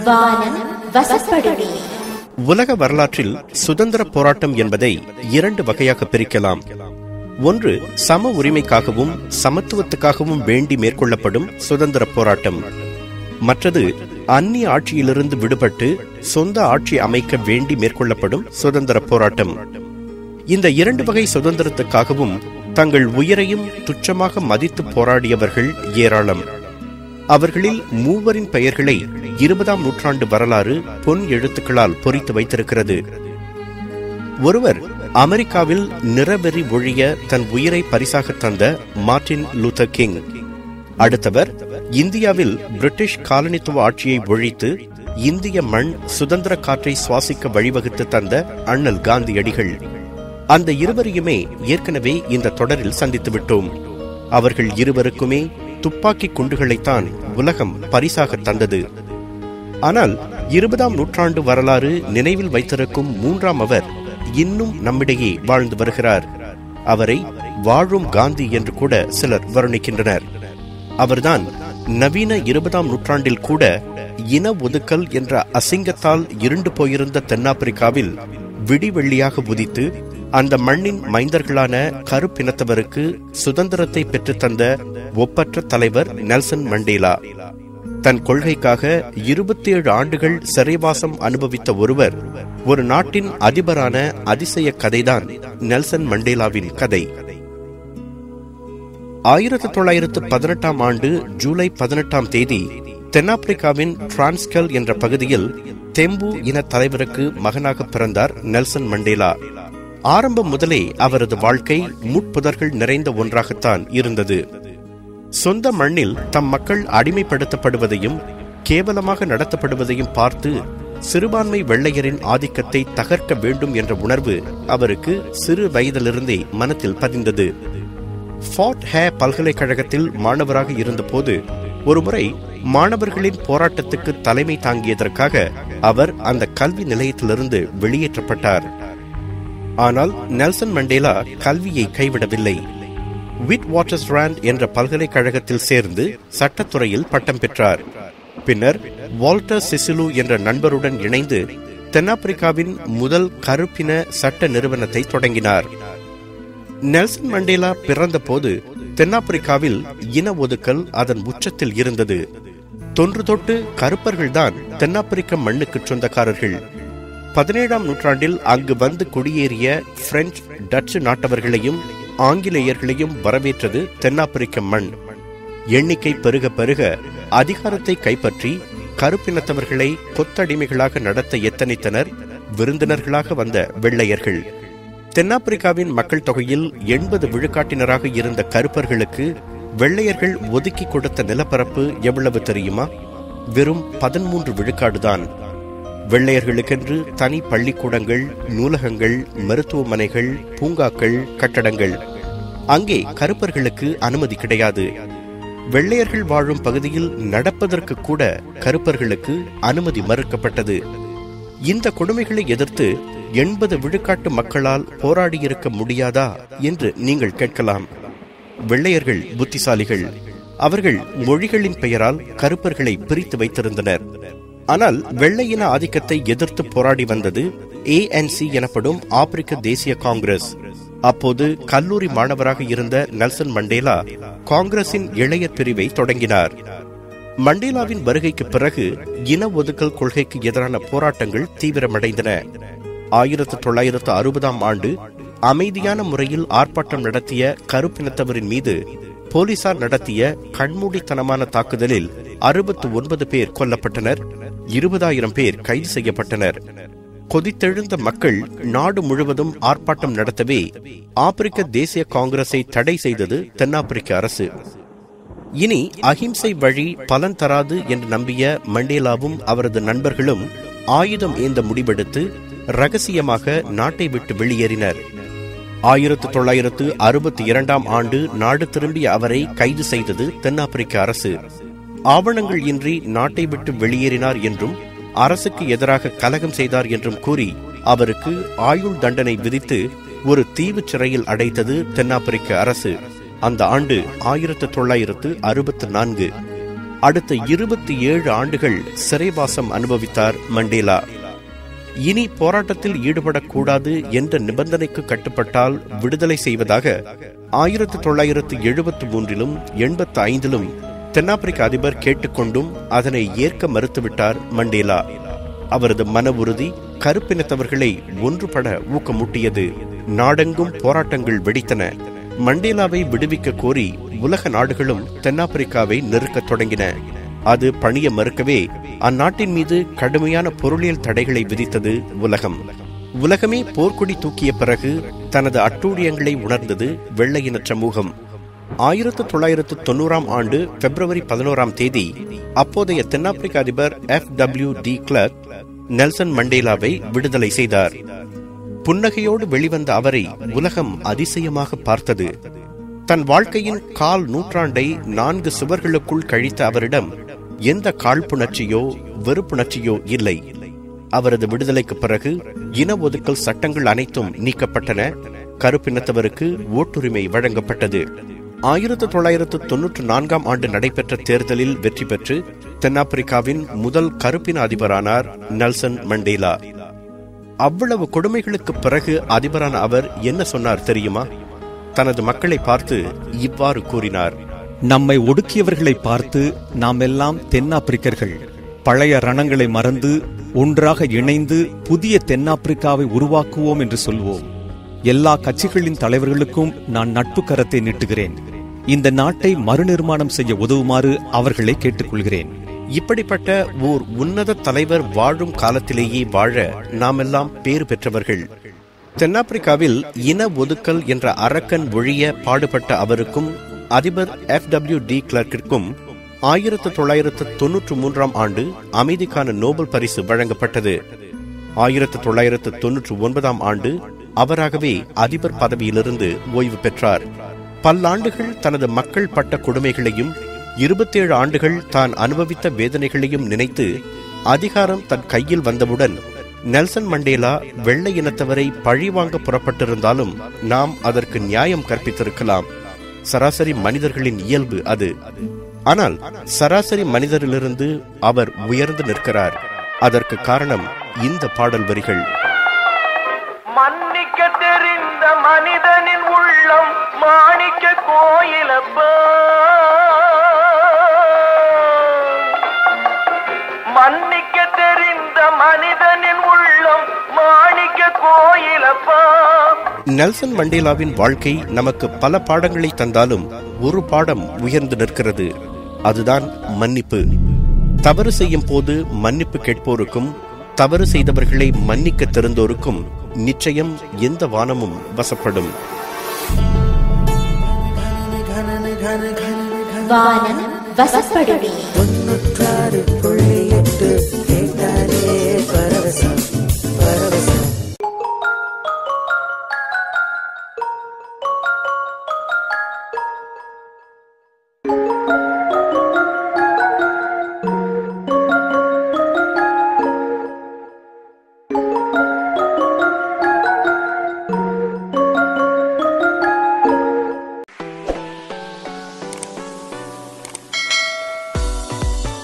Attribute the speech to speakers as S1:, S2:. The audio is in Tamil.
S1: வானம் வசப்படுமே
S2: உலக வரலாற்றில் சுதந்திர போராட்டம் என்பதை இரண்டு வகையாக பிரிக்கலாம் ஒன்று சம உரிமைக்காகவும் சமத்துவத்துக்காகவும் வேண்டி மேற்கொள்ளப்படும் சுதந்திர போராட்டம் மற்றது அந்நிய ஆட்சியிலிருந்து விடுபட்டு சொந்த ஆட்சி அமைக்க வேண்டி மேற்கொள்ளப்படும் சுதந்திர போராட்டம் இந்த இரண்டு வகை சுதந்திரத்துக்காகவும் தங்கள் உயிரையும் துச்சமாக மதித்து போராடியவர்கள் ஏராளம் அவர்களில் மூவரின் பெயர்களை இருபதாம் நூற்றாண்டு வரலாறு பொன் எழுத்துக்களால் பொறித்து வைத்திருக்கிறது ஒருவர் அமெரிக்காவில் நிறவெறி ஒழிய தன் உயிரை பரிசாக தந்த மார்டின் லூதர் கிங் அடுத்தவர் இந்தியாவில் பிரிட்டிஷ் காலனித்துவ ஆட்சியை ஒழித்து இந்திய மண் சுதந்திர காற்றை சுவாசிக்க வழிவகுத்து தந்த அண்ணல் காந்தியடிகள் அந்த இருவரையுமே ஏற்கனவே இந்த தொடரில் சந்தித்து விட்டோம் அவர்கள் இருவருக்குமே துப்பாக்கி குண்டுகளைத்தான் உலகம் பரிசாக தந்தது ஆனால் இருபதாம் நூற்றாண்டு வரலாறு நினைவில் வைத்திருக்கும் மூன்றாம் அவர் இன்னும் நம்மிடையே வாழ்ந்து வருகிறார் அவரை வாழும் காந்தி என்று கூட சிலர் வர்ணிக்கின்றனர் அவர்தான் நவீன இருபதாம் நூற்றாண்டில் கூட இன ஒதுக்கல் என்ற அசிங்கத்தால் இருண்டு போயிருந்த தென்னாப்பிரிக்காவில் விடிவெள்ளியாக உதித்து அந்த மண்ணின் மைந்தர்களான கருப்பினத்தவருக்கு சுதந்திரத்தை பெற்றுத்தந்த ஒப்பற்ற தலைவர் நெல்சன் மண்டேலா தன் கொள்கைக்காக இருபத்தி ஏழு ஆண்டுகள் சிறைவாசம் அனுபவித்த ஒருவர் ஒரு நாட்டின் அதிபரான அதிசய கதைதான் நெல்சன் மண்டேலாவின் கதை ஆயிரத்தி தொள்ளாயிரத்து பதினெட்டாம் ஆண்டு ஜூலை பதினெட்டாம் தேதி தென்னாப்பிரிக்காவின் டிரான்ஸ்கல் என்ற பகுதியில் தெம்பு இன தலைவருக்கு மகனாக பிறந்தார் நெல்சன் மண்டேலா ஆரம்பம் முதலே அவரது வாழ்க்கை முட்புதர்கள் நிறைந்த ஒன்றாகத்தான் இருந்தது சொந்த மண்ணில் தம் மக்கள் அடிமைப்படுத்தப்படுவதையும் கேவலமாக நடத்தப்படுவதையும் பார்த்து சிறுபான்மை வெள்ளையரின் ஆதிக்கத்தை தகர்க்க வேண்டும் என்ற உணர்வு அவருக்கு சிறு வயதிலிருந்தே மனத்தில் பதிந்தது ஃபார்ட் ஹே பல்கலைக்கழகத்தில் மாணவராக இருந்தபோது ஒருமுறை மாணவர்களின் போராட்டத்துக்கு தலைமை தாங்கியதற்காக அவர் அந்த கல்வி நிலையத்திலிருந்து வெளியேற்றப்பட்டார் ஆனால் நெல்சன் மண்டேலா கல்வியை கைவிடவில்லை விட் வாட்டர்ஸ்ராண்ட் என்ற பல்கலைக்கழகத்தில் சேர்ந்து சட்டத்துறையில் பட்டம் பெற்றார் பின்னர் வால்டர் சிசிலு என்ற நண்பருடன் இணைந்து தென்னாப்பிரிக்காவின் முதல் கருப்பின சட்ட நிறுவனத்தை தொடங்கினார் நெல்சன் மண்டேலா பிறந்தபோது தென்னாப்பிரிக்காவில் இன ஒதுக்கல் அதன் உச்சத்தில் இருந்தது தொன்று தொட்டு கருப்பர்கள்தான் தென்னாப்பிரிக்க மண்ணுக்கு சொந்தக்காரர்கள் பதினேழாம் நூற்றாண்டில் அங்கு வந்து குடியேறிய பிரெஞ்சு டச்சு நாட்டவர்களையும் ஆங்கிலேயர்களையும் வரவேற்றது தென்னாப்பிரிக்க மண் எண்ணிக்கை பெருக பெருக அதிகாரத்தை கைப்பற்றி கருப்பினத்தவர்களை கொத்தடிமைகளாக நடத்த எத்தனித்தனர் விருந்தினர்களாக வந்த வெள்ளையர்கள் தென்னாப்பிரிக்காவின் மக்கள் தொகையில் எண்பது விழுக்காட்டினராக இருந்த கருப்பர்களுக்கு வெள்ளையர்கள் ஒதுக்கி கொடுத்த நிலப்பரப்பு எவ்வளவு தெரியுமா வெறும் பதிமூன்று விழுக்காடுதான் வெள்ளையர்களுக்கென்று தனி பள்ளிக்கூடங்கள் நூலகங்கள் மருத்துவமனைகள் பூங்காக்கள் கட்டடங்கள் அங்கே கருப்பர்களுக்கு அனுமதி கிடையாது வெள்ளையர்கள் வாழும் பகுதியில் நடப்பதற்கு கூட கருப்பர்களுக்கு அனுமதி மறுக்கப்பட்டது இந்த கொடுமைகளை எதிர்த்து எண்பது விழுக்காட்டு மக்களால் போராடியிருக்க முடியாதா என்று நீங்கள் கேட்கலாம் வெள்ளையர்கள் புத்திசாலிகள் அவர்கள் மொழிகளின் பெயரால் கருப்பர்களை பிரித்து வைத்திருந்தனர் ஆனால் வெள்ளையின ஆதிக்கத்தை எதிர்த்து போராடி வந்தது ஏஎன்சி எனப்படும் ஆப்பிரிக்க தேசிய காங்கிரஸ் அப்போது கல்லூரி மாணவராக இருந்த நெல்சன் மண்டேலா காங்கிரசின் இளையர் பிரிவை தொடங்கினார் மண்டேலாவின் வருகைக்கு பிறகு இன ஒதுக்கல் கொள்கைக்கு எதிரான போராட்டங்கள் தீவிரமடைந்தன ஆயிரத்து தொள்ளாயிரத்து அறுபதாம் ஆண்டு அமைதியான முறையில் ஆர்ப்பாட்டம் நடத்திய கருப்பினத்தவரின் மீது போலீசார் நடத்திய கண்மூடித்தனமான தாக்குதலில் அறுபத்து ஒன்பது பேர் கொல்லப்பட்டனர் இருபதாயிரம் பேர் கைது செய்யப்பட்டனர் கொதித்தெழுந்த மக்கள் நாடு முழுவதும் ஆர்ப்பாட்டம் நடத்தவே ஆப்பிரிக்க தேசிய காங்கிரஸை தடை செய்தது தென்னாப்பிரிக்க அரசு இனி அகிம்சை வழி பலன் தராது என்று நம்பிய மண்டேலாவும் அவரது நண்பர்களும் ஆயுதம் ஏந்த முடிவெடுத்து ரகசியமாக நாட்டை விட்டு வெளியேறினர் ஆயிரத்து தொள்ளாயிரத்து அறுபத்தி இரண்டாம் ஆண்டு நாடு திரும்பிய அவரை கைது செய்தது தென்னாப்பிரிக்க அரசு ஆவணங்கள் இன்றி நாட்டை விட்டு வெளியேறினார் என்றும் அரசுக்கு எதிராக கலகம் செய்தார் என்றும் கூறி அவருக்கு ஆயுள் தண்டனை விதித்து ஒரு தீவு சிறையில் அடைத்தது தென்னாப்பிரிக்க அரசு அந்த ஆண்டு ஆயிரத்து தொள்ளாயிரத்து அறுபத்து நான்கு அடுத்த இருபத்தி ஏழு ஆண்டுகள் சிறைவாசம் அனுபவித்தார் மண்டேலா இனி போராட்டத்தில் ஈடுபடக்கூடாது என்ற நிபந்தனைக்கு கட்டுப்பட்டால் விடுதலை செய்வதாக ஆயிரத்தி தொள்ளாயிரத்து எழுபத்தி மூன்றிலும் எண்பத்தி ஐந்திலும் தென்னாப்பிரிக்க அதிபர் கேட்டுக்கொண்டும் அதனை ஏற்க மறுத்துவிட்டார் மண்டேலா அவரது மன உறுதி கருப்பினத்தவர்களை ஒன்றுபட ஊக்கமூட்டியது நாடெங்கும் போராட்டங்கள் வெடித்தன மண்டேலாவை விடுவிக்க கோரி உலக நாடுகளும் தென்னாப்பிரிக்காவை நெருக்கத் தொடங்கின அது பணிய மறுக்கவே அந்நாட்டின் மீது கடுமையான பொருளியல் தடைகளை விதித்தது உலகம் உலகமே போர்க்கொடி தூக்கிய பிறகு தனது அட்டூழியங்களை உணர்ந்தது வெள்ளையின சமூகம் ஆயிரத்து தொள்ளாயிரத்து தொண்ணூறாம் ஆண்டு பிப்ரவரி பதினோராம் தேதி அப்போதைய தென்னாப்பிரிக்க அதிபர் F W de Klerk Nelson மண்டேலாவை விடுதலை செய்தார் புன்னகையோடு வெளிவந்த அவரை உலகம் அதிசயமாக பார்த்தது தன் வாழ்க்கையின் கால் நூற்றாண்டை நான்கு சுவர்களுக்குள் கழித்த அவரிடம் எந்த காழ்ப்புணர்ச்சியோ வெறுப்புணர்ச்சியோ இல்லை அவரது விடுதலைக்கு பிறகு இன ஒதுக்கல் சட்டங்கள் அனைத்தும் நீக்கப்பட்டன கருப்பினத்தவருக்கு ஓட்டுரிமை வழங்கப்பட்டது ஆயிரத்து தொள்ளாயிரத்து தொன்னூற்று நான்காம் ஆண்டு நடைபெற்ற தேர்தலில் வெற்றி பெற்று தென்னாப்பிரிக்காவின் முதல் கருப்பின அதிபரானார் நெல்சன் மண்டேலா அவ்வளவு கொடுமைகளுக்கு பிறகு அதிபரான அவர் என்ன சொன்னார் தெரியுமா தனது மக்களை பார்த்து இவ்வாறு கூறினார்
S3: நம்மை ஒடுக்கியவர்களை பார்த்து நாம் எல்லாம் தென்னாப்பிரிக்கர்கள் பழைய ரணங்களை மறந்து ஒன்றாக இணைந்து புதிய தென்னாப்பிரிக்காவை உருவாக்குவோம் என்று சொல்வோம் எல்லா கட்சிகளின் தலைவர்களுக்கும் நான் நட்பு கரத்தை நீட்டுகிறேன் இந்த நாட்டை மறுநிர்மாணம் செய்ய உதவுமாறு அவர்களை கேட்டுக்கொள்கிறேன்
S2: இப்படிப்பட்ட ஓர் உன்னத தலைவர் வாழும் காலத்திலேயே வாழ நாமெல்லாம் பேறு பெற்றவர்கள் தென்னாப்பிரிக்காவில் இன ஒதுக்கல் என்ற அரக்கன் ஒழிய பாடுபட்ட அவருக்கும் அதிபர் எஃப் டபிள்யூ டி கிளர்க்கிற்கும் ஆயிரத்து தொள்ளாயிரத்து தொன்னூற்று மூன்றாம் ஆண்டு அமைதிக்கான நோபல் பரிசு வழங்கப்பட்டது ஆயிரத்து தொள்ளாயிரத்து தொன்னூற்று ஒன்பதாம் ஆண்டு அவராகவே அதிபர் பதவியிலிருந்து ஓய்வு பெற்றார் பல்லாண்டுகள் தனது மக்கள் பட்ட கொடுமைகளையும் இருபத்தேழு ஆண்டுகள் தான் அனுபவித்த வேதனைகளையும் நினைத்து அதிகாரம் தன் கையில் வந்தவுடன் நெல்சன் மண்டேலா வெள்ளை இனத்தவரை பழிவாங்க புறப்பட்டிருந்தாலும் நாம் அதற்கு நியாயம் கற்பித்திருக்கலாம் சராசரி மனிதர்களின் இயல்பு அது ஆனால் சராசரி மனிதரிலிருந்து அவர் உயர்ந்து நிற்கிறார் அதற்கு காரணம் இந்த பாடல் வரிகள்
S4: மன்னிக்க தெரிந்த மனிதனின் உள்ளம் மாணிக்க கோயிலப்பா மன்னிக்க தெரிந்த மனிதனின் உள்ளம் மாணிக்க கோயிலப்பா
S2: நெல்சன் மண்டேலாவின் வாழ்க்கை நமக்கு பல பாடங்களை தந்தாலும் ஒரு பாடம் உயர்ந்து நிற்கிறது அதுதான் மன்னிப்பு தவறு செய்யும் போது மன்னிப்பு கேட்போருக்கும் தவறு செய்தவர்களை மன்னிக்க தெரிந்தோருக்கும் நிச்சயம் எந்த வானமும் வசப்படும்
S1: வானம் வசப்படுமே
S5: தொன்னூற்றாறு